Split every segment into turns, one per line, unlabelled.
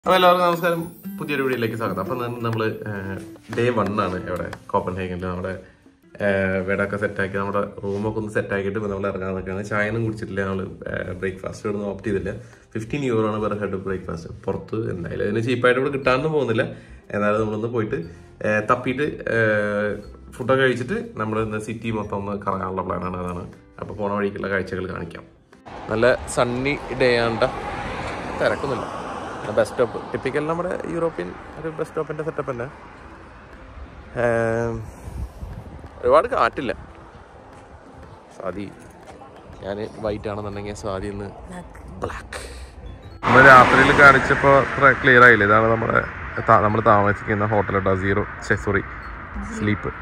അപ്പോൾ എല്ലാവർക്കും നമസ്കാരം പുതിയൊരു വീഡിയോയിലേക്ക് സ്വാഗതം അപ്പം നമ്മൾ ഡേ വൺ ആണ് ഇവിടെ കോപ്പൻ ഹേഗനിൽ നമ്മുടെ വീടൊക്കെ സെറ്റാക്കി നമ്മുടെ റൂമൊക്കെ ഒന്ന് സെറ്റാക്കിയിട്ട് നമ്മൾ ഇറങ്ങാൻ നിൽക്കുകയാണ് ചായ ഒന്നും കുടിച്ചിട്ടില്ല നമ്മൾ ബ്രേക്ക്ഫാസ്റ്റ് ഒന്നും ഓപ്റ്റ് ചെയ്തില്ല ഫിഫ്റ്റീൻ യൂറോ ആണ് പെർ ഹെഡ് ബ്രേക്ക്ഫാസ്റ്റ് പുറത്ത് എന്തായാലും അതിന് ചീപ്പായിട്ട് ഇവിടെ കിട്ടാനൊന്നും പോകുന്നില്ല എന്നാലും നമ്മളൊന്ന് പോയിട്ട് ആ, തപ്പിയിട്ട് ഫുഡൊക്കെ കഴിച്ചിട്ട് നമ്മൾ ഇന്ന് സിറ്റി മൊത്തം ഒന്ന് കറങ്ങാനുള്ള പ്ലാനാണ് അതാണ് അപ്പോൾ പോണ വഴിക്കുള്ള കാഴ്ചകൾ കാണിക്കാം നല്ല സണ്ണി ഡേ ആണ് തിരക്കൊന്നുമില്ല ബസ് സ്റ്റോപ്പ് ടിപ്പിക്കൽ നമ്മുടെ യൂറോപ്യൻ ഒരു ബസ് സ്റ്റോപ്പിൻ്റെ സെറ്റപ്പ് തന്നെ ഏം, ഒരുപാട് കാറ്റില്ല സ്വാതി ഞാൻ വൈറ്റ് ആണെന്നുണ്ടെങ്കിൽ സ്വാതി ഇന്ന് ബ്ലാക്ക് നമ്മൾ രാത്രിയിൽ കാണിച്ചപ്പോൾ ക്ലിയർ ആയില്ല ഇതാണ് നമ്മുടെ നമ്മൾ താമസിക്കുന്ന ഹോട്ടൽ കേട്ടോ സീറോ സോറി സ്ലീപ്പ്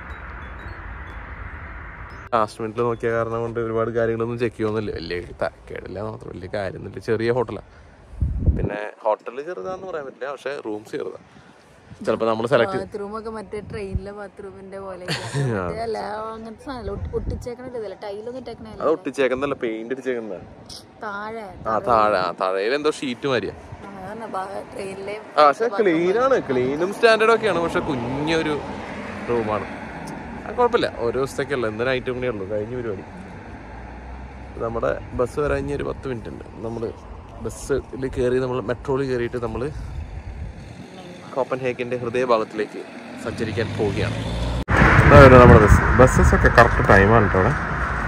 ലാസ്റ്റ് മിനിറ്റിൽ നോക്കിയ കാരണം കൊണ്ട് ഒരുപാട് കാര്യങ്ങളൊന്നും ചെക്ക് ചെയ്യുന്നില്ല വലിയ തരക്കേടില്ല മാത്രം വലിയ കാര്യമൊന്നുമില്ല ചെറിയ ഹോട്ടലാണ് പിന്നെ ഹോട്ടൽ ചെറുതാന്ന് പറയാൻ പറ്റില്ല പക്ഷെ റൂംസ് ചെറുതാണ് ചിലപ്പോൾ നമ്മൾ സെലക്ട്
ബാത്റൂം ഒക്കെ മറ്റേ ട്രെയിനിലെ ബാത്റൂമിന്റെ പോലെ അല്ല അങ്ങനത്തെ സാധനം ഒട്ടിച്ചേക്കണില്ല ടൈലൊന്നും ഇട്ടേക്കണല്ല
അത് ഒട്ടിച്ചേക്കുന്നല്ല പെയിന്റ് അടിച്ചേക്കുന്നതാണ്
താഴെ
ആ താഴെ ആ താഴയിൽ എന്തോ ഷീറ്റ് മാതിരിയാ
ട്രെയിനിലെ
ആ പക്ഷെ ക്ലീൻ ആണ് ക്ലീനും സ്റ്റാൻഡേർഡും ഒക്കെയാണ് പക്ഷെ കുഞ്ഞൊരു റൂമാണ് ആ കുഴപ്പമില്ല ഓരോ ദിവസത്തേക്കല്ല ഇന്ന് നൈറ്റും കൂടെ ഉള്ളൂ കഴിഞ്ഞ പരിപാടി നമ്മുടെ ബസ് വരാൻ ഇനി ഒരു പത്ത് മിനിറ്റ് ഉണ്ട് നമ്മൾ ബസ്സിൽ കയറി നമ്മൾ മെട്രോയിൽ കയറിയിട്ട് നമ്മൾ കോപ്പൻ ഹേക്കിൻ്റെ ഹൃദയഭാഗത്തിലേക്ക് സഞ്ചരിക്കാൻ പോവുകയാണ് നമ്മുടെ ബസ് ബസ്സസ് ഒക്കെ കറക്റ്റ് ടൈമാണ് കേട്ടോ അവിടെ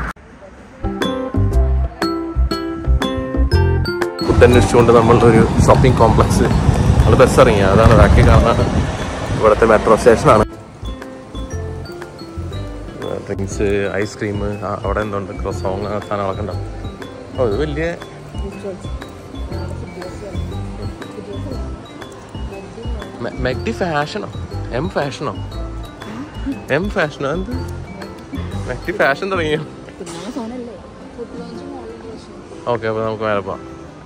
ഫുഡ് അന്വേഷിച്ചുകൊണ്ട് നമ്മൾ ഒരു ഷോപ്പിംഗ് കോംപ്ലക്സ് നമ്മൾ ബസ് ഇറങ്ങി അതാണ് ബാക്കി കാണുന്നത് ഇവിടുത്തെ മെട്രോ സ്റ്റേഷനാണ് ഡ്രിങ്ക്സ് ഐസ്ക്രീം അവിടെ എന്തുണ്ട് ക്രോസോങ് സാധനങ്ങളൊക്കെ ഉണ്ടാവും ഓ ഇത് വലിയ മെ- മെഗ്ഡി ഫാഷനോ എം ഫാഷനോ എം ഫാഷനോ എന്ത് മെഗ്ഡി ഫാഷൻ തുടങ്ങിയോ ഓക്കെ അപ്പോൾ നമുക്ക് മേലെ പോവാം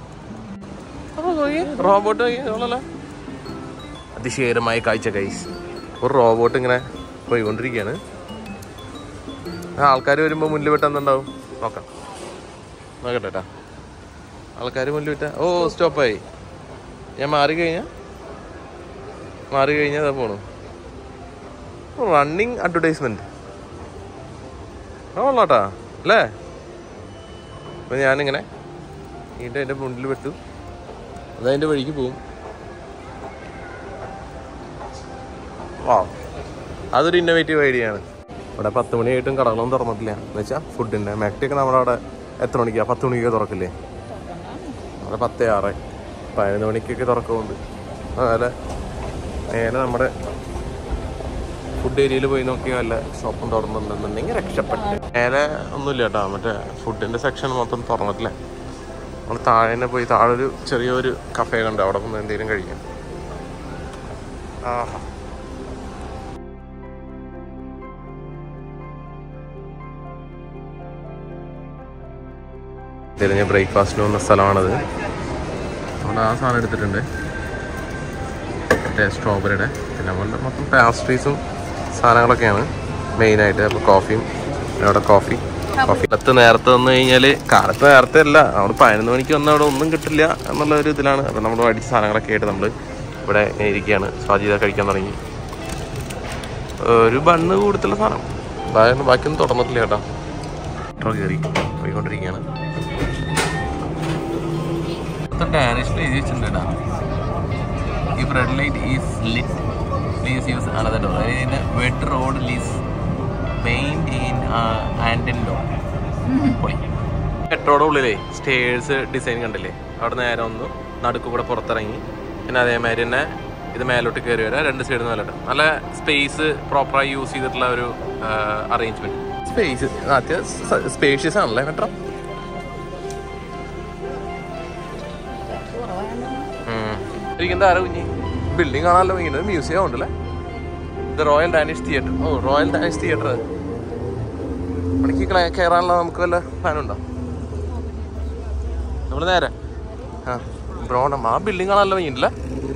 റോബോട്ട് നോക്കിയല്ലോ അതിശയകരമായ കാഴ്ച കൈസ് ഒരു റോബോട്ട് ഇങ്ങനെ പോയിക്കൊണ്ടിരിക്കുകയാണ് ആൾക്കാർ വരുമ്പോൾ മുന്നിൽ വിട്ട് എന്തുണ്ടാവും നോക്കാം നോക്കട്ടെ കേട്ടാ ആൾക്കാർ മുന്നിൽ വിട്ട ഓ സ്റ്റോപ്പായി ഞാൻ മാറി കഴിഞ്ഞാ മാറി കഴിഞ്ഞാൽ അതാ പോണു റണ്ണിങ് അഡ്വർടൈസ്മെന്റ് കൊള്ളാട്ടാ അല്ലേ അപ്പൊ ഞാനിങ്ങനെ വീണ്ടും എൻ്റെ മുന്നിൽ വിട്ടു അതതിൻ്റെ വഴിക്ക് പോവും വാ അതൊരു ഇന്നോവേറ്റീവ് ഐഡിയ ആണ് ഇവിടെ പത്ത് മണിയായിട്ടും കടകളൊന്നും തുറന്നിട്ടില്ല എന്ന് വെച്ചാൽ ഫുഡിൻ്റെ മാക്ടിയൊക്കെ നമ്മുടെ അവിടെ എത്ര മണിക്കാ പത്ത് മണിക്ക് തുറക്കില്ലേ അവിടെ പത്തേ ആറ് പതിനൊന്ന് മണിക്കൊക്കെ തുറക്കുന്നുണ്ട് അതുപോലെ നേരെ നമ്മുടെ ഫുഡ് ഏരിയയിൽ പോയി നോക്കി വല്ല ഷോപ്പും തുറന്നിട്ടുണ്ടെന്നുണ്ടെങ്കിൽ രക്ഷപ്പെട്ട് നേരെ ഒന്നുമില്ല കേട്ടോ മറ്റേ ഫുഡിൻ്റെ സെക്ഷൻ മൊത്തം തുറന്നിട്ടില്ല നമ്മൾ താഴെ തന്നെ പോയി താഴെ ഒരു ചെറിയൊരു കഫേ കണ്ട് അവിടെ പോയി എന്തെങ്കിലും കഴിക്കാം ആഹാ തിരിഞ്ഞ ബ്രേക്ക്ഫാസ്റ്റിന് വന്ന സ്ഥലമാണത് നമ്മൾ ആ സാധനം എടുത്തിട്ടുണ്ട് മറ്റേ സ്ട്രോബെറിയുടെ പിന്നെ നമ്മളുടെ മൊത്തം പാസ്ട്രീസും സാധനങ്ങളൊക്കെയാണ് മെയിനായിട്ട് അപ്പോൾ കോഫിയും പിന്നെ അവിടെ കോഫി കോഫി കാലത്ത് നേരത്തെ വന്നു കഴിഞ്ഞാൽ കാലത്ത് നേരത്തെ അല്ല നമ്മൾ പതിനൊന്ന് മണിക്ക് വന്നാൽ അവിടെ ഒന്നും കിട്ടില്ല എന്നുള്ള ഒരു ഇതിലാണ് അപ്പോൾ നമ്മൾ മേടിച്ച സാധനങ്ങളൊക്കെ ആയിട്ട് നമ്മൾ ഇവിടെ ഇങ്ങനെ ഇരിക്കുകയാണ് സ്വാധീത കഴിക്കാൻ തുടങ്ങി ഒരു ബണ്ണ് കൂടുതലുള്ള സാധനം ബാക്കി ബാക്കിയൊന്നും തുറന്നിട്ടില്ല കേട്ടോ മെട്രോ കയറി പോയിക്കൊണ്ടിരിക്കുകയാണ് ഡാനിഷിൽ എഴുതി വെച്ചിട്ടുണ്ട് കേട്ടോ If red light is lit, please use another door. അതായത് wet road is paint in uh, Andendo. പോയി മെട്രോയുടെ ഉള്ളിലേ സ്റ്റേഴ്സ് ഡിസൈൻ കണ്ടില്ലേ അവിടെ നേരെ ഒന്ന് നടുക്ക് കൂടെ പുറത്തിറങ്ങി പിന്നെ അതേമാതിരി തന്നെ ഇത് മേലോട്ട് കയറി വരാം രണ്ട് സൈഡിൽ മേലോട്ട് നല്ല സ്പേസ് പ്രോപ്പറായി യൂസ് ചെയ്തിട്ടുള്ള ഒരു അറേഞ്ച്മെന്റ് സ്പേസ് അത്യാവശ്യം സ്പേഷ്യസ് ആണല്ലേ മെട്രോ ഇരിക്കുന്നത് ആരാ കുഞ്ഞി ബിൽഡിംഗ് കാണാനല്ലോ ഇങ്ങനെ മ്യൂസിയം ഉണ്ടല്ലേ ഇത് റോയൽ ഡാനിഷ് തിയേറ്റർ ഓ റോയൽ ഡാനിഷ് തിയേറ്റർ ഇവിടേക്ക് കയറാനുള്ള നമുക്ക് വല്ല പ്ലാനുണ്ടോ നമ്മൾ നേരെ ആ ബ്രോണം ആ ബിൽഡിംഗ് കാണാനല്ലോ ഇല്ല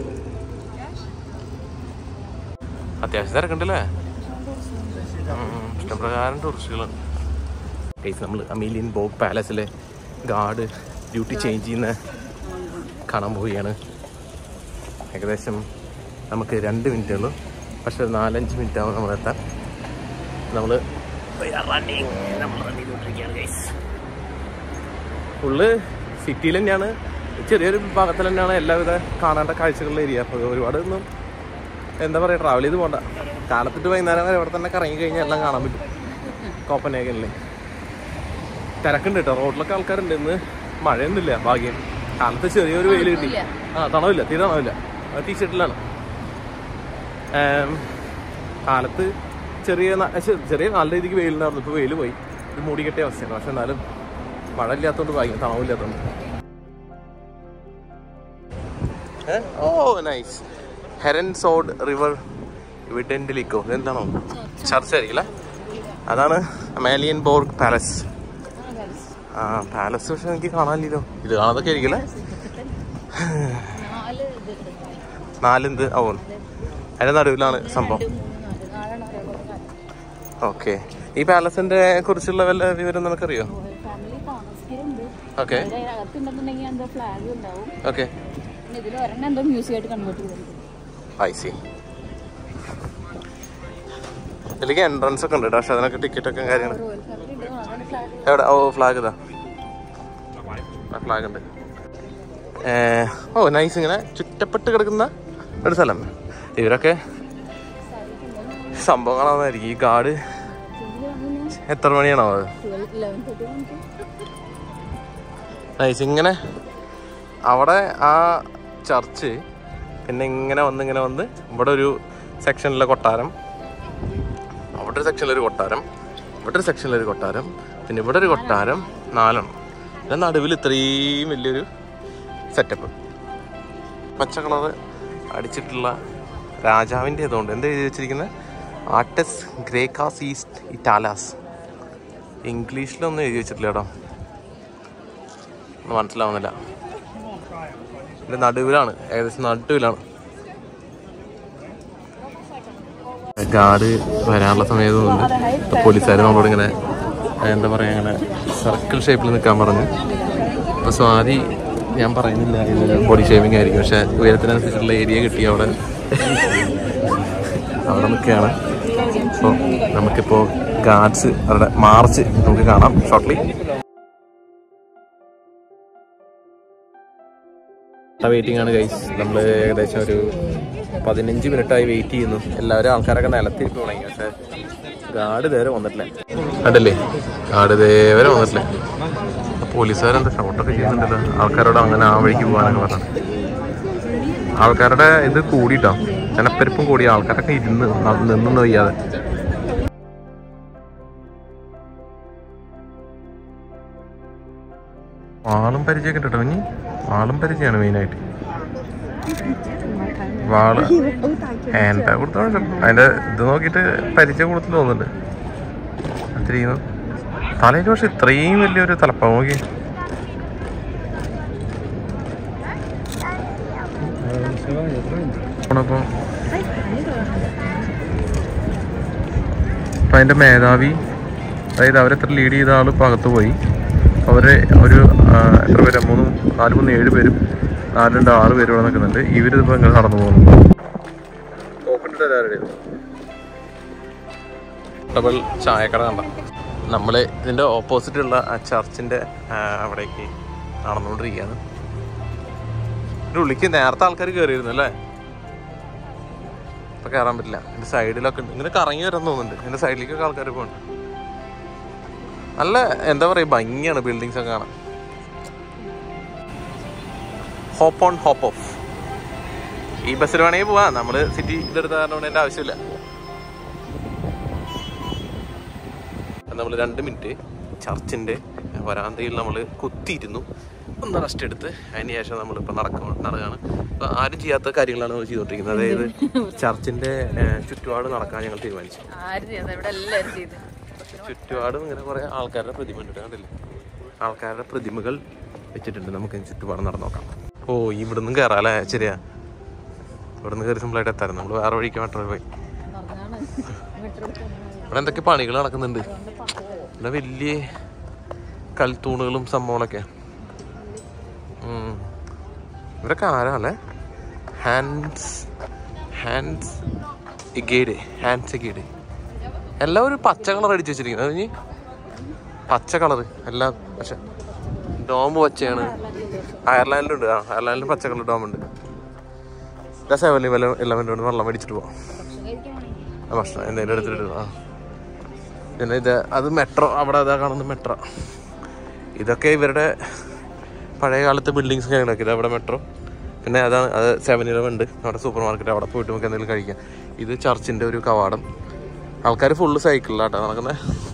അത്യാവശ്യം തിരക്കുണ്ടല്ലേ ഉം, ഇഷ്ടപ്രകാരം ടൂറിസ്റ്റുകൾ നമ്മൾ അമീലിയൻ ബോഗ് പാലസിലെ ഗാർഡ് ഡ്യൂട്ടി ചേഞ്ച് ചെയ്യുന്ന കാണാൻ പോവുകയാണ് ഏകദേശം നമുക്ക് രണ്ട് മിനിറ്റേ ഉള്ളൂ പക്ഷെ ഒരു നാലഞ്ച് മിനിറ്റ് ആവും നമ്മളെത്താൻ നമ്മൾ നമ്മൾ റൺ ചെയ്തുകൊണ്ടിരിക്കുകയാണ് ഗൈസ് ഫുള്ള് സിറ്റിയിൽ തന്നെയാണ് ചെറിയൊരു ഭാഗത്തിൽ തന്നെയാണ് എല്ലാവിധ കാണേണ്ട കാഴ്ചകളുടെ ഏരിയ അപ്പോൾ ഒരുപാട് ഒന്നും എന്താ പറയുക ട്രാവൽ ചെയ്ത് പോകണ്ട കാലത്തിട്ട് വൈകുന്നേരം വരെ ഇവിടെ തന്നെ കറങ്ങി കഴിഞ്ഞാൽ എല്ലാം കാണാൻ പറ്റും കോപ്പനേഗനിൽ തിരക്കുണ്ട് കേട്ടോ റോഡിലൊക്കെ ആൾക്കാരുണ്ട് ഇന്ന് മഴയൊന്നുമില്ല ഭാഗ്യം കാലത്ത് ചെറിയൊരു വെയിൽ കിട്ടി ആ തണവില്ല തീരെ തണവില്ല ടീഷർട്ടിലാണ് കാലത്ത് ചെറിയ ന- ശ്ശെ, ചെറിയ നല്ല രീതിക്ക് വെയിലുണ്ടായിരുന്നു ഇപ്പോൾ വെയിൽ പോയി ഇത് മൂടി കെട്ടിയ അവസ്ഥയാണ് പക്ഷെ എന്നാലും മഴ ഇല്ലാത്തതുകൊണ്ട് ഭാഗ്യം തണവില്ലാത്തതുകൊണ്ട് ഓ നൈസ് ഹെരൻ സോഡ് റിവർ വിഡൻഡിലിക്കോ ഇതെന്താണോ ചർച്ച ആയിരിക്കില്ല അതാണ് മാലിയൻ ബോർഗ് പാലസ് ആ പാലസ് പക്ഷെ എനിക്ക് കാണാനില്ലല്ലോ ഇത് കാണാതൊക്കെ ആയിരിക്കില്ല
നാല് ഇത് ഉണ്ട്.
നാലെന്ത് ഓ അതിന്റെ നടുവിലാണ് സംഭവം
നാലെണ്ണം ഒരേപോലെ കാര്യം.
ഓക്കെ ഈ പാലസിന്റെ കുറിച്ചുള്ള വല്ല വിവരം നിനക്കറിയോ
ഫാമിലി താമസിക്കുന്നുണ്ട്
ഓക്കെ
ഇവിടെ അകത്തുണ്ടെന്നുണ്ടെങ്കിൽ എന്തോ ഫ്ലാഗ് ഉണ്ടാവും
ഓക്കെ
പിന്നെ ഇതിൽ ഒരെണ്ണം എന്തോ മ്യൂസിയം ആയിട്ട് കൺവേർട്ട് ചെയ്തിട്ടുണ്ട്
ഐ സി ഇതിലേക്ക് എൻട്രൻസ് ഒക്കെ ഉണ്ട് കേട്ടോ പക്ഷെ അതിനൊക്കെ ടിക്കറ്റ് ഒക്കെ കാര്യങ്ങൾ
റോയൽ ഫാമിലി ഉണ്ട് അതാണ് ഫ്ലാഗ്
എവിടെ ഓ ഫ്ലാഗ് ഇതാ ഫ്ലാഗ് ഉണ്ട് ഏ, ഓ നൈസ് ഇങ്ങനെ ചുറ്റപ്പെട്ട് കിടക്കുന്ന ഒരു സ്ഥലം ഇവരൊക്കെ സംഭവങ്ങളാണെന്നായിരിക്കും ഈ കാട് എത്ര മണിയാണോ അത്
ട്വൽവ് ഇലവൻ തേർട്ടി
നൈസ് ഇങ്ങനെ അവിടെ ആ ചർച്ച് പിന്നെ ഇങ്ങനെ വന്ന് ഇങ്ങനെ വന്ന് ഇവിടെ ഒരു സെക്ഷനിലെ കൊട്ടാരം അവിടെ ഒരു സെക്ഷനിലൊരു കൊട്ടാരം ഇവിടെ ഒരു സെക്ഷനിലൊരു കൊട്ടാരം പിന്നെ ഇവിടെ ഒരു കൊട്ടാരം നാലെണ്ണം പിന്നെ നടുവിൽ ഇത്രയും വലിയൊരു സെറ്റപ്പ് പച്ച കളറ് അടിച്ചിട്ടുള്ള രാജാവിൻ്റെ ഇതുകൊണ്ട് എന്താ എഴുതി വെച്ചിരിക്കുന്നത് ആർട്ടസ് ഗ്രേക്കാസ് ഈസ്റ്റ് ഇറ്റാലാസ് ഇംഗ്ലീഷിലൊന്നും എഴുതി വെച്ചിട്ടില്ല കേട്ടോ ഒന്നും മനസ്സിലാവുന്നില്ല ഇതിന്റെ നടുവിലാണ് ഏകദേശം നടുവിലാണ് ഗാർഡ് വരാനുള്ള സമയത്ത് പോലീസുകാർ നമ്മളോട് ഇങ്ങനെ എന്താ പറയാ ഇങ്ങനെ സർക്കിൾ ഷേപ്പിൽ നിൽക്കാൻ പറഞ്ഞു അപ്പൊ സ്വാതി ഞാൻ പറയുന്നില്ല ഇത് ബോഡി ഷേവിംഗ് ആയിരിക്കും പക്ഷെ ഉയരത്തിനനുസരിച്ചുള്ള ഏരിയ കിട്ടി അവിടെ അവിടെ നിൽക്കുകയാണ് അപ്പോൾ നമുക്കിപ്പോൾ ഗാർഡ്സ് അവരുടെ മാർച്ച് നമുക്ക് കാണാം ഷോർട്ട്ലി വെയിറ്റിംഗ് ആണ് ഗൈസ് നമ്മൾ ഏകദേശം ഒരു പതിനഞ്ച് മിനിറ്റായി വെയിറ്റ് ചെയ്യുന്നു എല്ലാവരും ആൾക്കാരൊക്കെ നിലത്തിരിപ്പ് തുടങ്ങി പക്ഷെ ഗാർഡ് ഇതേവരെ വന്നിട്ടില്ല കണ്ടല്ലേ ഗാർഡ് ഇതേവരെ വന്നിട്ടില്ല പോലീസുകാരെന്താ ഷോട്ടൊക്കെ ചെയ്യുന്നുണ്ടല്ലോ ആൾക്കാരോട് അങ്ങനെ ആ വഴിക്ക് പോകാനൊക്കെ പറഞ്ഞു ആൾക്കാരുടെ ഇത് കൂടിയിട്ടോ ജനപ്പെരുപ്പം കൂടി ആൾക്കാരൊക്കെ ഇരുന്ന് ന- നിന്നൊന്നും വയ്യാതെ വാളും പരിചയമൊക്കെ ഉണ്ട് കേട്ടോ ഇനി വാളും പരിചയമാണ് മെയിനായിട്ട് വാള് എന്താ കൊടുത്തോണ്ട് അതിന്റെ ഇത് നോക്കിയിട്ട് പരിചയം കൊടുത്തു തോന്നുന്നുണ്ട് അത്രയും തലയിൽ പക്ഷെ ഇത്രയും വലിയൊരു തലപ്പാവ് നോക്കി അപ്പം അപ്പൊ അതിന്റെ മേധാവി അതായത് അവരെത്ര ലീഡ് ചെയ്ത ആൾ ഇപ്പൊ അകത്ത് പോയി അവര് ഒരു ആ, എത്ര പേര് മൂന്ന് നാല് മൂന്ന് ഏഴ് പേരും നാല് രണ്ട് ആറ് പേരും ഇവിടെ നിൽക്കുന്നുണ്ട് ഇവരിതിപ്പോ ഇങ്ങനെ നടന്നു പോകുന്നു ഡബിൾ ചായക്കട കണ്ട നമ്മള് ഇതിന്റെ ഓപ്പോസിറ്റ് ഉള്ള ആ ചർച്ചിന്റെ ആ, അവിടേക്ക് നടന്നുകൊണ്ടിരിക്കുകയാണ് ഇതിന്റെ ഉള്ളിക്ക് നേരത്തെ ആൾക്കാർ കയറിയിരുന്നു അല്ലേ ഇപ്പൊ കയറാൻ പറ്റില്ല ഇതിന്റെ സൈഡിലൊക്കെ ഉണ്ട് ഇങ്ങനെ കറങ്ങി വരാൻ തോന്നുന്നുണ്ട് ഇതിന്റെ സൈഡിലേക്കൊക്കെ ആൾക്കാർ പോകുന്നുണ്ട് നല്ല എന്താ പറയാ ഭംഗിയാണ് ബിൽഡിങ്സ് ഒക്കെ കാണാൻ ഹോപ്പ് ഓൺ ഹോപ്പ് ഓഫ് ഈ ബസ്സിൽ വേണമെങ്കിൽ പോവാം നമ്മള് സിറ്റി ഇതെടുത്ത കാരണം കൊണ്ട് എൻ്റെ ആവശ്യമില്ല നമ്മൾ രണ്ട് മിനിറ്റ് ചർച്ചിന്റെ വരാന്തയിൽ നമ്മൾ കുത്തിയിരുന്നു ഒന്ന് റെസ്റ്റ് എടുത്ത് അതിന് ശേഷം നമ്മളിപ്പോൾ നടക്ക നടക്കുകയാണ് അപ്പോൾ ആരും ചെയ്യാത്ത കാര്യങ്ങളാണ് നമ്മൾ ചെയ്തുകൊണ്ടിരിക്കുന്നത് അതായത് ചർച്ചിന്റെ ഏഹ്, ചുറ്റുപാട് നടക്കാൻ ഞങ്ങൾ തീരുമാനിച്ചു
ആരും ചെയ്യാതെ ഇവിടെ എല്ലാവരും ചെയ്ത്
ചുറ്റുപാടും ഇങ്ങനെ കുറെ ആൾക്കാരുടെ പ്രതിമ ഉണ്ട് കണ്ടില്ലേ ആൾക്കാരുടെ പ്രതിമകൾ വെച്ചിട്ടുണ്ട് നമുക്ക് ഇതിന് ചുറ്റുപാട് നടന്നു നോക്കാം ഓ ഇവിടുന്ന് കയറാം അല്ലേ ശരിയാ ഇവിടുന്ന് കയറി സിമ്പിളായിട്ട് എത്താറ് നമ്മൾ വേറെ വഴിക്ക് മെട്രോ പോയി
നടന്നാണ് മെട്രോ
ഇവിടെ എന്തൊക്കെ പണികൾ നടക്കുന്നുണ്ട് ഇവിടെ വലിയ കൽത്തൂണുകളും സംഭവങ്ങളൊക്കെ ഉം. ഇവരൊക്കെ ആരാല്ലേ ഹാൻഡ്സ് ഹാൻഡ്സ് ഇഗേഡ് ഹാൻഡ്സ് ഇഗേഡ് എല്ലാം ഒരു പച്ച കളർ അടിച്ച് വെച്ചിരിക്കുന്നത് അത് ഇനി പച്ച കളർ എല്ലാം പച്ച ഡോം പച്ചയാണ് അയർലാൻഡിലുണ്ട് ആ അയർലാൻഡിലും പച്ച കളർ ഡോം ഉണ്ട് സെവൻ ഇലവൻ ഇലവൻ്റെ കൊണ്ട് വെള്ളം മേടിച്ചിട്ട് പോവാം ആ ഭക്ഷണം എന്തെങ്കിലും എടുത്തിട്ട് ആ പിന്നെ ഇത് അത് മെട്രോ അവിടെ അതാ കാണുന്നത് മെട്രോ ഇതൊക്കെ ഇവരുടെ പഴയ കാലത്തെ ബിൽഡിങ്സ് കാര്യങ്ങളൊക്കെ ഇത് അവിടെ മെട്രോ പിന്നെ അതാണ് അത് സെവൻ ഇലവൻ ഉണ്ട് അവിടെ സൂപ്പർ മാർക്കറ്റ് അവിടെ പോയിട്ട് നമുക്ക് എന്തെങ്കിലും കഴിക്കാം ഇത് ചർച്ചിൻ്റെ ഒരു കവാടം ആൾക്കാർ ഫുള്ള് സൈക്കിളിലാട്ടോ നടക്കുന്നത്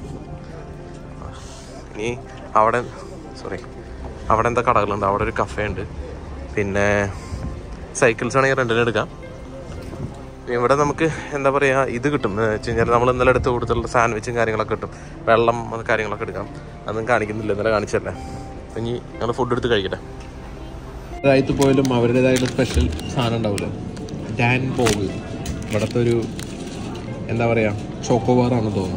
ഇനി അവിടെ സോറി അവിടെ എന്താ കടകളുണ്ട് അവിടെ ഒരു കഫേ ഉണ്ട് പിന്നെ സൈക്കിൾസ് ആണെങ്കിൽ റെൻറ്റിന് എടുക്കാം ഇവിടെ നമുക്ക് എന്താ പറയുക ഇത് കിട്ടും എന്ന് വെച്ച് കഴിഞ്ഞാൽ നമ്മൾ ഇന്നലെ എടുത്ത് കൊടുത്തുള്ള സാൻഡ്വിച്ചും കാര്യങ്ങളൊക്കെ കിട്ടും വെള്ളം അത് കാര്യങ്ങളൊക്കെ എടുക്കാം അതൊന്നും കാണിക്കുന്നില്ല ഇന്നലെ കാണിച്ചല്ലേ അപ്പൊ ഇനി ഞങ്ങൾ ഫുഡ് എടുത്ത് കഴിക്കട്ടെ രാജ്യത്ത് പോയാലും അവരുടേതായിട്ട് സ്പെഷ്യൽ സാധനം ഉണ്ടാവില്ല ഡാൻ പോഗ് ഇവിടുത്തെ ഒരു എന്താ പറയുക ചോക്കോബാറാണെന്ന് തോന്നുന്നു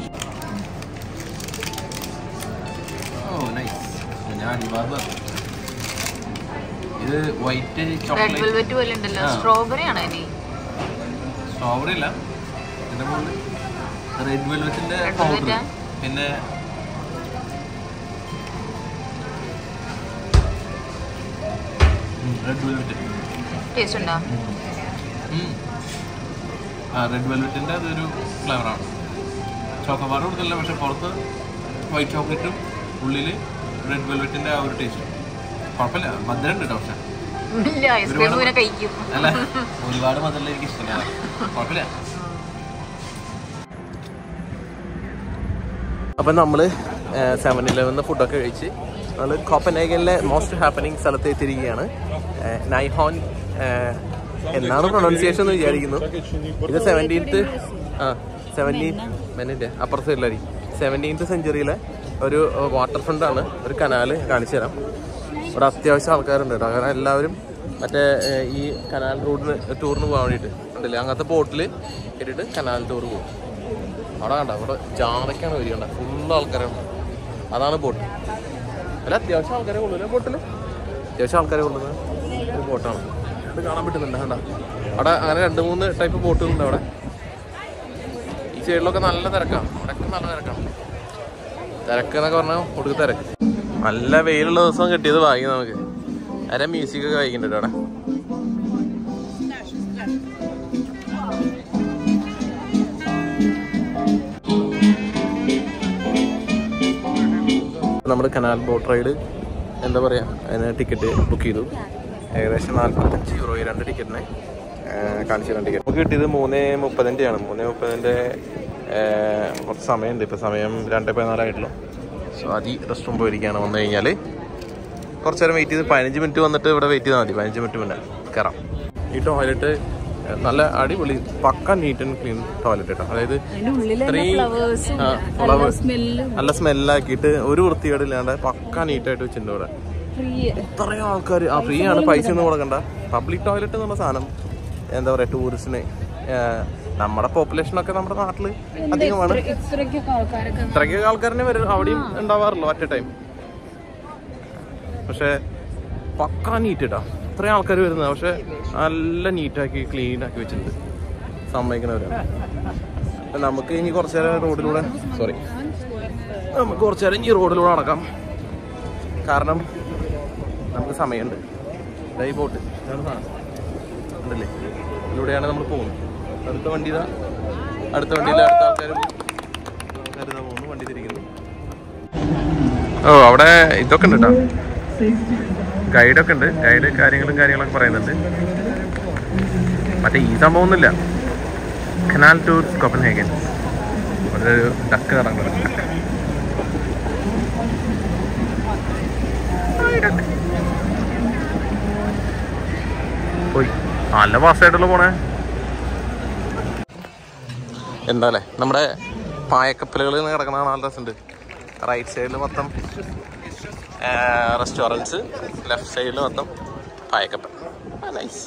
ഇത് വൈറ്റ്
റെഡ് വെൽവെറ്റ് പോലെ ഉണ്ടല്ലോ സ്ട്രോബെറി ആണോ ഇനി
സ്ട്രോബെറി അല്ല ഇതിന്റെ മുകളിൽ റെഡ് വെൽവെറ്റിന്റെ
Red
പൗഡർ
velvet ആ?
പിന്നെ റെഡ് വെൽവെറ്റ്
ടേസ്റ്റ് ഉണ്ടോ
ആ റെഡ് വെൽവെറ്റിന്റെ അതൊരു ഫ്ലേവറാണ് ചോക്കോബാർ കൊടുത്തില്ല പക്ഷെ പുറത്ത് വൈറ്റ് ചോക്ലേറ്റും ഉള്ളിൽ റെഡ് വെൽവെറ്റിന്റെ ആ ഒരു ടേസ്റ്റ് കുഴപ്പമില്ല മധുരം ഉണ്ട് കേട്ടോ പക്ഷെ
ഇല്ല ഐസ്ക്രീം ഇങ്ങനെ കഴിക്കും
അല്ല ഒരുപാട് മധുരം എനിക്ക് ഇഷ്ടമല്ല കുഴപ്പമില്ല അപ്പം നമ്മൾ സെവൻ ഇലവന്ന് ഫുഡൊക്കെ കഴിച്ച് നമ്മൾ കോപ്പനേഗനിലെ മോസ്റ്റ് ഹാപ്പനിങ് സ്ഥലത്ത് എത്തിയിരിക്കുകയാണ് ഏഹ് നൈഹോൺ ഏഹ് എന്നാണ് പ്രൊണൗൺസിയേഷൻ എന്ന് വിചാരിക്കുന്നു ഇത് സെവൻറ്റീൻത്ത് ആ സെവൻറ്റീൻ മെനിൻ്റെ അപ്പുറ സൈഡിലായിരിക്കും സെവൻറ്റീൻത്ത് സെഞ്ചുറിയിലെ ഒരു വാട്ടർ ഫ്രണ്ടാണ് ഒരു കനാല് കാണിച്ചു തരാം ഇവിടെ അത്യാവശ്യം ആൾക്കാരുണ്ട് കേട്ടോ കാരണം എല്ലാവരും മറ്റേ ഏഹ്, ഈ കനാൽ റൂട്ടിന് ടൂറിന് പോകാൻ വേണ്ടിയിട്ട് ഉണ്ടല്ലേ അങ്ങനത്തെ ബോട്ടിൽ കയറിയിട്ട് കനാൽ ടൂർ പോകും അവിടെ കണ്ട അവിടെ ജാഥയ്ക്കാണ് വരികണ്ട ഫുള്ള് ആൾക്കാരാണ് അതാണ് ബോട്ട് അല്ല അത്യാവശ്യം ആൾക്കാരെ കൊള്ളൂല്ലേ ബോട്ടിൽ അത്യാവശ്യം ആൾക്കാരെ കൊള്ളുന്ന ഒരു ബോട്ടാണ് ഇത് കാണാൻ പറ്റുന്നുണ്ട് കണ്ട അവിടെ അങ്ങനെ രണ്ട് മൂന്ന് ടൈപ്പ് ബോട്ടുകളുണ്ട് അവിടെ ഈ സൈഡിലൊക്കെ നല്ല തിരക്കാണ് അവിടെയൊക്കെ നല്ല തിരക്കാണ് തിരക്ക് എന്നൊക്കെ പറഞ്ഞാൽ ഒടുക്ക് തിരക്ക് നല്ല വെയിലുള്ള ദിവസം കിട്ടിയത് ഭാഗ്യം നമുക്ക് അര മ്യൂസിക് ഒക്കെ വായിക്കുന്നുണ്ട് അവിടെ നമ്മുടെ കനാൽ ബോട്ട് റൈഡ് എന്താ പറയുക അതിന് ടിക്കറ്റ് ബുക്ക് ചെയ്തു ഏകദേശം നാൽപ്പത്തഞ്ച് യൂറോ രണ്ട് ടിക്കറ്റിനെ കാണിച്ചു തരാം ടിക്കറ്റ് നമുക്ക് കിട്ടിയത് മൂന്ന് മുപ്പതിൻ്റെയാണ് മൂന്ന് മുപ്പതിൻ്റെ കുറച്ച് സമയമുണ്ട് ഇപ്പോൾ സമയം രണ്ട് പതിനാലായിട്ടുള്ളൂ സോ അതി റെസ്റ്റ് റൂം പോയിരിക്കുകയാണ് വന്നു കഴിഞ്ഞാൽ കുറച്ച് നേരം വെയിറ്റ് ചെയ്ത് പതിനഞ്ച് മിനിറ്റ് വന്നിട്ട് ഇവിടെ വെയിറ്റ് ചെയ്താൽ മതി പതിനഞ്ച് മിനിറ്റ് മുന്നേ കയറാം ഈ ടോയ്ലറ്റ് നല്ല അടിപൊളി pucca neat and clean toilet കേട്ടോ അതായത് ഇത്രയും ആ, flowers നല്ല സ്മെല്ലാക്കിയിട്ട് ഒരു വൃത്തികേടില്ലാണ്ട് പക്ക നീറ്റായിട്ട് വെച്ചിട്ടുണ്ട് ഇവിടെ ഇത്രയും ആൾക്കാർ ആ ഫ്രീ ആണ് പൈസ ഒന്നും കൊടുക്കണ്ട പബ്ലിക് ടോയ്ലറ്റ് എന്നുള്ള സാധനം എന്താ പറയാ ടൂറിസ്റ്റിന് നമ്മുടെ പോപ്പുലേഷൻ ഒക്കെ നമ്മുടെ നാട്ടില് അധികമാണ്
ഇത്രയ്ക്കൊക്കെ ആൾക്കാരൊക്കെ
ഇത്രയ്ക്ക് ആൾക്കാരനെ വരും അവിടെയും ഉണ്ടാവാറുള്ളൂ അറ്റ് എ ടൈം പക്ഷെ പക്ക നീറ്റ് ഇട്ടാ ഇത്രയും ആൾക്കാർ വരുന്നത് പക്ഷെ നല്ല നീറ്റാക്കി ക്ലീൻ ആക്കി വെച്ചിട്ടുണ്ട് സമ്മതിക്കുന്നവരാണ് അപ്പൊ നമുക്ക് ഇനി കുറച്ചു നേരം റോഡിലൂടെ സോറി നമുക്ക് കുറച്ചു നേരം ഇനി റോഡിലൂടെ നടക്കാം കാരണം നമുക്ക് സമയമുണ്ട് ദാ ഈ ബോട്ട് ഇതാണ് സാധനം ഉണ്ടല്ലേ ഇതിലൂടെയാണ് നമ്മൾ പോകുന്നത് അടുത്ത വണ്ടി ഇതാ അടുത്ത വണ്ടിയിൽ അടുത്ത ആൾക്കാർ ആൾക്കാർ ഇതാ പോകുന്നു വണ്ടി തിരിക്കുന്നു ഓ അവിടെ ഇതൊക്കെ ഉണ്ട് കേട്ടോ ഗൈഡൊക്കെ ഉണ്ട് ഗൈഡ് കാര്യങ്ങളും കാര്യങ്ങളൊക്കെ പറയുന്നുണ്ട് മറ്റേ ഈ സംഭവമൊന്നുമില്ല കനാൽ ടൂർസ് കോപ്പൻഹേഗൻ ഒരു ഡക്ക് നടക്കുന്നത് ഡക്ക് പോയി നല്ല ഫാസ്റ്റായിട്ടുള്ള പോണേ എന്താ അല്ലേ നമ്മുടെ പായക്കപ്പലുകൾ കിടക്കണ നല്ല രസമുണ്ട് റൈറ്റ് സൈഡിൽ മൊത്തം റെസ്റ്റോറൻറ്റ്സ് ലെഫ്റ്റ് സൈഡിൽ മൊത്തം പായക്കപ്പൽ നൈസ്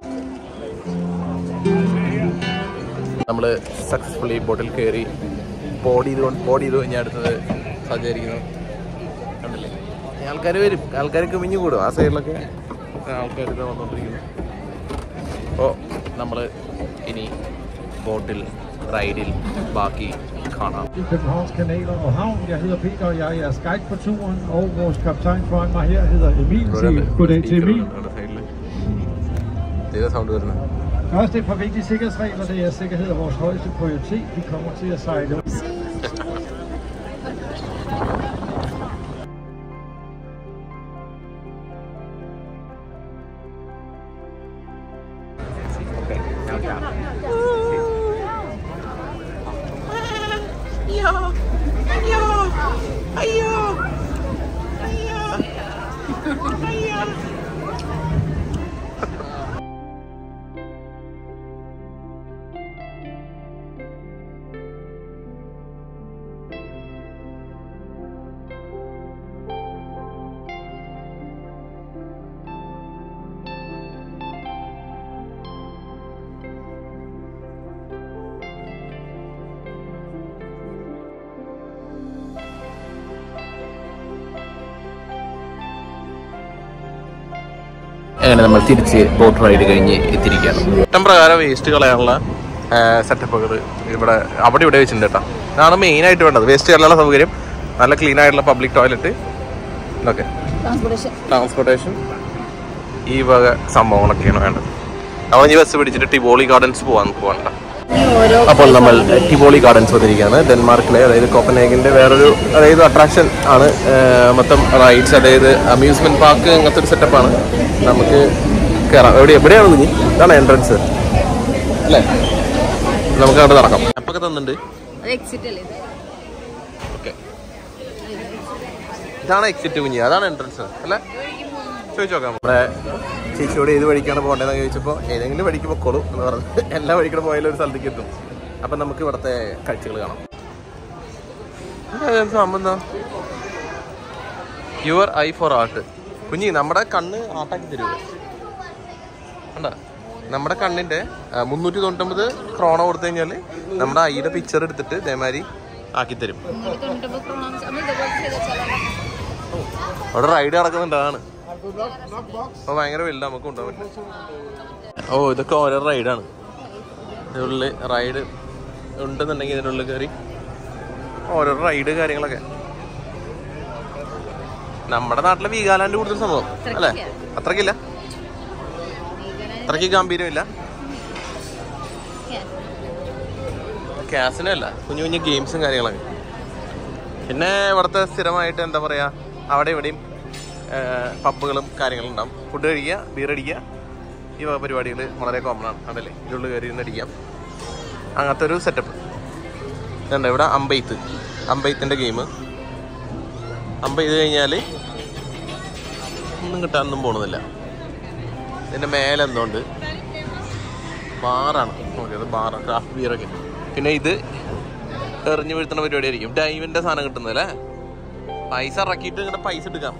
നമ്മൾ സക്സസ്ഫുള്ളി ബോട്ടിൽ കയറി ബോഡി ഇത് ബോഡി ഇത് കഴിഞ്ഞാൽ അടുത്തത് സജ്ജീകരിക്കുന്നു കണ്ടില്ലേ ആൾക്കാർ വരും ആൾക്കാർ കുമിഞ്ഞു കൂടും ആ സൈഡിലൊക്കെ ആൾക്കാർ ഇത് വന്നുകൊണ്ടിരിക്കുന്നു അപ്പോൾ നമ്മൾ ഇനി ബോട്ടിൽ റൈഡിൽ ബാക്കി കാണാം
i Københavns Kanaler og Havn. Jeg hedder Peter, og jeg er jeres guide på turen, og vores kaptajn foran mig her hedder Emil. Sig goddag til Emil.
സൈഡിൽ സൗണ്ട് വരുന്നത്
Først et par vigtige sikkerhedsregler. Det er sikkerhed er vores højeste prioritet. Vi kommer til at sejle
അങ്ങനെ നമ്മൾ തിരിച്ച് boat ride കഴിഞ്ഞ് എത്തിയിരിക്കുകയാണ് ഇഷ്ടം പ്രകാരം waste കളയാനുള്ള സെറ്റപ്പുകൾ ഇവിടെ അവിടെ ഇവിടെ വെച്ചിട്ടുണ്ട് കേട്ടോ ഇതാണ് മെയിൻ ആയിട്ട് വേണ്ടത് വേസ്റ്റ് കളയാനുള്ള സൗകര്യം നല്ല ക്ലീൻ ആയിട്ടുള്ള പബ്ലിക് ടോയ്ലറ്റ് ഇതൊക്കെ
ട്രാൻസ്പോർട്ടേഷൻ
ട്രാൻസ്പോർട്ടേഷൻ ഈ വക സംഭവങ്ങളൊക്കെയാണ് വേണ്ടത് നമ്മൾ ഇനി ബസ് പിടിച്ചിട്ട് ടിബോളി ഗാർഡൻസ് പോകാൻ പോകണ്ട
ഓരോ
അപ്പോൾ നമ്മൾ ടിബോളി ഗാർഡൻസ് വന്നിരിക്കുകയാണ് ഡെൻമാർക്കിലെ അതായത് കോപ്പൻഹേഗന്റെ വേറൊരു അതായത് അട്രാക്ഷൻ ആണ് ഏഹ് മൊത്തം റൈഡ്സ് അതായത് അമ്യൂസ്മെന്റ് പാർക്ക് അങ്ങനത്തെ ഒരു സെറ്റപ്പാണ് നമുക്ക് കയറാം എവിടെ എവിടെയാണ് കുഞ്ഞി ഇതാണ് എൻട്രൻസ് അല്ലേ നമുക്ക് അവിടെ നടക്കാം അപ്പൊക്കെ തന്നിട്ടുണ്ട്
അത് എക്സിറ്റ് അല്ലേ ഇത്?
ഓക്കെ ഇതാണ് എക്സിറ്റ് കുഞ്ഞി അതാണ് എൻട്രൻസ് അല്ലേ ചോദിച്ചു നോക്കാം നമ്മുടെ ചേച്ചിയോട് ഏത് വഴിക്കാണ് പോകേണ്ടതെന്ന് ചോദിച്ചപ്പോൾ ഏതെങ്കിലും വഴിക്ക് പൊക്കോളൂ എന്ന് പറഞ്ഞു എല്ലാ വഴിക്കൂടെ പോയാലും ഒരു സ്ഥലത്തേക്ക് എത്തും അപ്പം നമുക്ക് ഇവിടുത്തെ കാഴ്ചകൾ കാണാം സംബന്ധം യുവർ ഐ ഫോർ ആർട്ട് കുഞ്ഞി നമ്മുടെ കണ്ണ് ആർട്ടാക്കി തരുമോ കണ്ട നമ്മുടെ കണ്ണിന്റെ ആ, മുന്നൂറ്റി തൊണ്ണൂറ്റൊമ്പത് ക്രോണ കൊടുത്തു കഴിഞ്ഞാൽ നമ്മുടെ ഐയുടെ പിക്ചർ എടുത്തിട്ട് ഇതേമാതിരി ആക്കി തരും
മുന്നൂറ്റി തൊണ്ണൂറ്റൊമ്പത് ക്രോണ നമ്മൾ ഇതുപോലെ ചെയ്താൽ ചില
അവിടെ റൈഡ് നടക്കുന്നുണ്ട് അതാണ് അപ്പൊ ഭയങ്കര വലുത് നമുക്ക് കൊണ്ടുപോകാൻ പറ്റില്ല ഓ ഇതൊക്കെ ഓരോ റൈഡാണ് ഇതിനുള്ളിൽ റൈഡ് ഉണ്ടെന്നുണ്ടെങ്കിൽ ഇതിനുള്ളിൽ കയറി ഓരോ റൈഡ് കാര്യങ്ങളൊക്കെ നമ്മുടെ നാട്ടിലെ വീഗാലാൻഡ് കൂടുതൽ സംഭവം അല്ലേ അത്രക്കില്ല അത്രയ്ക്ക് ഗാംഭീര്യമില്ല ക്യാസിനും അല്ല കുഞ്ഞു കുഞ്ഞു ഗെയിംസും കാര്യങ്ങളൊക്കെ പിന്നെ ഇവിടുത്തെ സ്ഥിരമായിട്ട് എന്താ പറയാ അവിടെ ഇവിടെയും പബ്ബുകളും കാര്യങ്ങളും ഉണ്ടാവും ഫുഡ് കഴിക്കുക ബീർ അടിക്കുക ഈ വക പരിപാടികൾ വളരെ കോമൺ ആണ് അതല്ലേ ഇതിനുള്ളിൽ കയറി ഇരുന്ന് അടിക്കാം അങ്ങനത്തെ ഒരു സെറ്റപ്പ് ഇതുണ്ട് ഇവിടെ അമ്പെയ്ത്ത് അമ്പെയ്ത്തിൻ്റെ ഗെയിം അമ്പെയ്ത് കഴിഞ്ഞാൽ ഒന്നും കിട്ടാനൊന്നും പോണതില്ല ഇതിൻ്റെ മേലെ എന്തോണ്ട് ബാറാണ് നോക്കിയത് ബാറാണ് ക്രാഫ്റ്റ് ബിയറൊക്കെ പിന്നെ ഇത് എറിഞ്ഞു വീഴ്ത്തുന്ന പരിപാടിയായിരിക്കും ഡൈവിന്റെ സാധനം കിട്ടുന്നത് അല്ലേ പൈസ ഇറക്കിയിട്ട് ഇങ്ങനെ പൈസ എടുക്കാം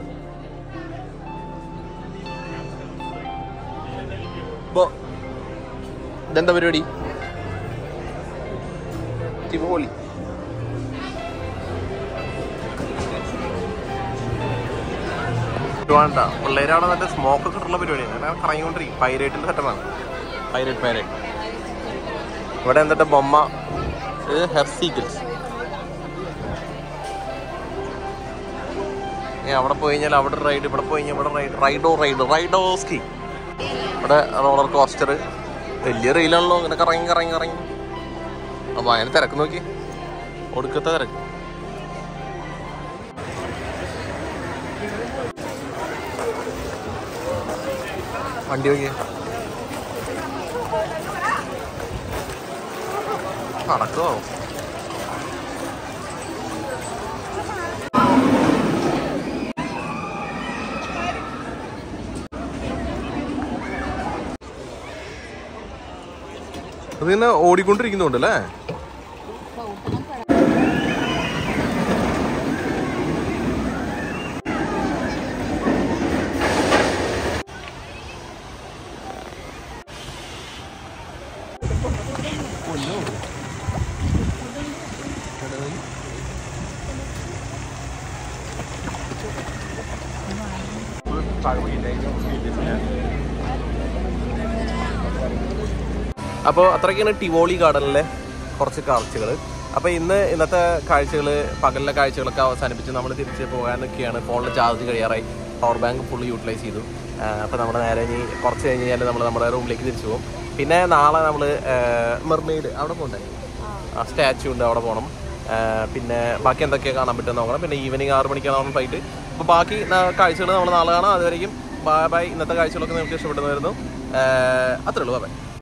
ഇപ്പോ ഇതെന്താ പരിപാടി ടിബോളി വേണ്ട പിള്ളേരവിടെ മറ്റേ സ്മോക്ക് ഒക്കെ ഇട്ടുള്ള പരിപാടിയാണ് അങ്ങനെ കറങ്ങിക്കൊണ്ടിരിക്കും പൈരേറ്റിന്റെ സെറ്റപ്പാണ് പൈരേറ്റ് പൈരേറ്റ് ഇവിടെ എന്നിട്ട് ബൊമ്മ ഇത് ഹെർസീക്കിൾസ് ഇനി അവിടെ പോയി കഴിഞ്ഞാൽ അവിടെ റൈഡ് ഇവിടെ പോയി കഴിഞ്ഞാൽ ഇവിടെ റൈഡ് റൈഡോ റൈഡ് റൈഡോ സ്കി ഇവിടെ റോളർ കോസ്റ്റർ വലിയ റെയിലാണല്ലോ ഇങ്ങനെ കറങ്ങി കറങ്ങി കറങ്ങി അപ്പൊ അതിന് തിരക്ക് നോക്കി ഒടുക്കത്തെ തിരക്ക് വണ്ടി നോക്കിയേ നടക്കുമോ അതിങ്ങനെ ഓടിക്കൊണ്ടിരിക്കുന്നുണ്ട് അല്ലേ അപ്പോൾ അത്രയ്ക്കാണ് ടിവോളി ഗാർഡനിലെ കുറച്ച് കാഴ്ചകൾ അപ്പോൾ ഇന്ന് ഇന്നത്തെ കാഴ്ചകൾ പകലിലെ കാഴ്ചകളൊക്കെ അവസാനിപ്പിച്ച് നമ്മൾ തിരിച്ച് പോകാൻ നിൽക്കുകയാണ് ഫോണിൽ ചാർജ് കഴിയാറായി പവർ ബാങ്ക് ഫുള്ള് യൂട്ടിലൈസ് ചെയ്തു അപ്പോൾ നമ്മൾ നേരെ ഇനി കുറച്ച് കഴിഞ്ഞ് കഴിഞ്ഞാൽ നമ്മൾ നമ്മുടെ റൂമിലേക്ക് തിരിച്ചു പോകും പിന്നെ നാളെ നമ്മൾ മെർമെയ്ഡ് അവിടെ പോകണ്ടേ ആ സ്റ്റാച്ചു ഉണ്ട് അവിടെ പോകണം ആ, പിന്നെ ബാക്കി എന്തൊക്കെയാണ് കാണാൻ പറ്റുമെന്ന് നോക്കണം പിന്നെ ഈവനിങ് ആറ് മണിക്കാണ് നമ്മൾ ഫ്ലൈറ്റ് അപ്പോൾ ബാക്കി കാഴ്ചകൾ നമ്മൾ നാളെ കാണാം അതുവരെയും ബൈ ബൈ ഇന്നത്തെ കാഴ്ചകളൊക്കെ നിങ്ങൾക്ക് ഇഷ്ടപ്പെടുന്നു വരുന്നു അത്രേ ഉള്ളൂ ബൈ